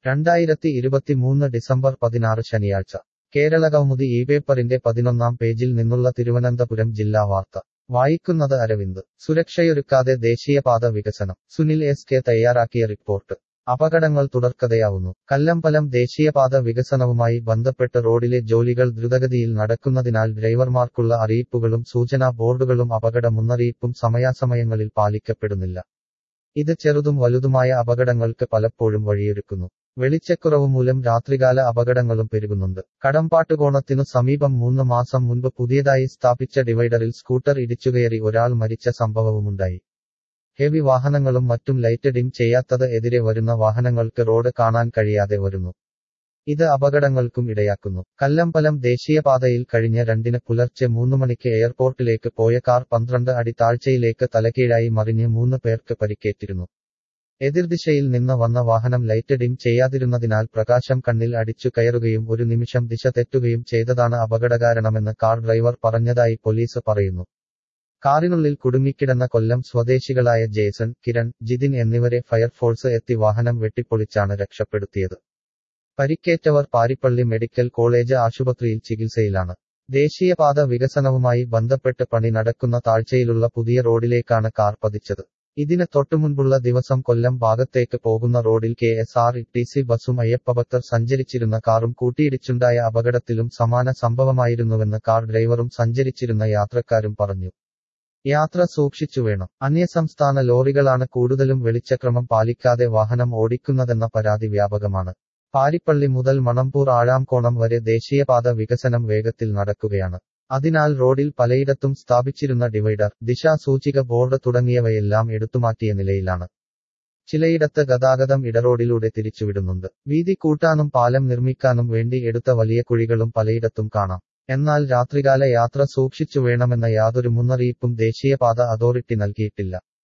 രണ്ടായിരത്തി ഇരുപത്തിമൂന്ന് ഡിസംബർ പതിനാറ് ശനിയാഴ്ച കേരളകൗമുദി ഈ പേപ്പറിന്റെ പതിനൊന്നാം പേജിൽ നിന്നുള്ള തിരുവനന്തപുരം ജില്ലാ വാർത്ത വായിക്കുന്നത് അരവിന്ദ് സുരക്ഷയൊരുക്കാതെ ദേശീയപാത വികസനം സുനിൽ എസ് കെ തയ്യാറാക്കിയ റിപ്പോർട്ട് അപകടങ്ങൾ തുടർക്കഥയാവുന്നു കല്ലമ്പലം ദേശീയപാത വികസനവുമായി ബന്ധപ്പെട്ട് റോഡിലെ ജോലികൾ ദ്രുതഗതിയിൽ നടക്കുന്നതിനാൽ ഡ്രൈവർമാർക്കുള്ള അറിയിപ്പുകളും സൂചനാ ബോർഡുകളും അപകട മുന്നറിയിപ്പും സമയാസമയങ്ങളിൽ പാലിക്കപ്പെടുന്നില്ല ഇത് ചെറുതും വലുതുമായ അപകടങ്ങൾക്ക് പലപ്പോഴും വഴിയൊരുക്കുന്നു വെളിച്ചക്കുറവ് മൂലം രാത്രികാല അപകടങ്ങളും പെരുകുന്നുണ്ട് കടമ്പാട്ടുകോണത്തിനു സമീപം മൂന്ന് മാസം മുൻപ് പുതിയതായി സ്ഥാപിച്ച ഡിവൈഡറിൽ സ്കൂട്ടർ ഇടിച്ചുകയറി ഒരാൾ മരിച്ച സംഭവവുമുണ്ടായി ഹെവി വാഹനങ്ങളും മറ്റും ലൈറ്റ് ഡിം ചെയ്യാത്തത് എതിരെ വരുന്ന വാഹനങ്ങൾക്ക് റോഡ് കാണാൻ കഴിയാതെ വരുന്നു ഇത് അപകടങ്ങൾക്കും ഇടയാക്കുന്നു കല്ലമ്പലം ദേശീയപാതയിൽ കഴിഞ്ഞ രണ്ടിന് പുലർച്ചെ മൂന്ന് മണിക്ക് എയർപോർട്ടിലേക്ക് പോയ കാർ പന്ത്രണ്ട് അടി താഴ്ചയിലേക്ക് തലകീഴായി മറിഞ്ഞ് മൂന്ന് പേർക്ക് പരിക്കേറ്റിരുന്നു എതിർദിശയിൽ നിന്ന് വന്ന വാഹനം ലൈറ്റ് ഡിം ചെയ്യാതിരുന്നതിനാൽ പ്രകാശം കണ്ണിൽ അടിച്ചു കയറുകയും ഒരു നിമിഷം ദിശ തെറ്റുകയും ചെയ്തതാണ് അപകടകാരണമെന്ന് കാർ ഡ്രൈവർ പറഞ്ഞതായി പോലീസ് പറയുന്നു കാറിനുള്ളിൽ കുടുങ്ങിക്കിടന്ന കൊല്ലം സ്വദേശികളായ ജേസൺ കിരൺ ജിതിൻ എന്നിവരെ ഫയർഫോഴ്സ് എത്തി വാഹനം വെട്ടിപ്പൊളിച്ചാണ് രക്ഷപ്പെടുത്തിയത് പരിക്കേറ്റവർ പാരിപ്പള്ളി മെഡിക്കൽ കോളേജ് ആശുപത്രിയിൽ ചികിത്സയിലാണ് ദേശീയപാത വികസനവുമായി ബന്ധപ്പെട്ട് പണി നടക്കുന്ന താഴ്ചയിലുള്ള പുതിയ റോഡിലേക്കാണ് കാർ പതിച്ചത് ഇതിന് തൊട്ടുമുൻപുള്ള ദിവസം കൊല്ലം ഭാഗത്തേക്ക് പോകുന്ന റോഡിൽ K S R T C ബസും അയ്യപ്പഭക്തർ സഞ്ചരിച്ചിരുന്ന കാറും കൂട്ടിയിടിച്ചുണ്ടായ അപകടത്തിലും സമാന സംഭവമായിരുന്നുവെന്ന് കാർ ഡ്രൈവറും സഞ്ചരിച്ചിരുന്ന യാത്രക്കാരും പറഞ്ഞു യാത്ര സൂക്ഷിച്ചു വേണം അന്യസംസ്ഥാന ലോറികളാണ് കൂടുതലും വെളിച്ചക്രമം പാലിക്കാതെ വാഹനം ഓടിക്കുന്നതെന്ന പരാതി വ്യാപകമാണ് പാരിപ്പള്ളി മുതൽ മണമ്പൂർ ആഴാംകോണം വരെ ദേശീയപാത വികസനം വേഗത്തിൽ നടക്കുകയാണ് അതിനാൽ റോഡിൽ പലയിടത്തും സ്ഥാപിച്ചിരുന്ന ഡിവൈഡർ ദിശാസൂചിക ബോർഡ് തുടങ്ങിയവയെല്ലാം എടുത്തുമാറ്റിയ നിലയിലാണ് ചിലയിടത്ത് ഗതാഗതം ഇടറോഡിലൂടെ തിരിച്ചുവിടുന്നുണ്ട് വീതി കൂട്ടാനും പാലം നിർമ്മിക്കാനും വേണ്ടി എടുത്ത വലിയ കുഴികളും പലയിടത്തും കാണാം എന്നാൽ രാത്രികാല യാത്ര സൂക്ഷിച്ചു വേണമെന്ന യാതൊരു മുന്നറിയിപ്പും ദേശീയപാത അതോറിറ്റി നൽകിയിട്ടില്ല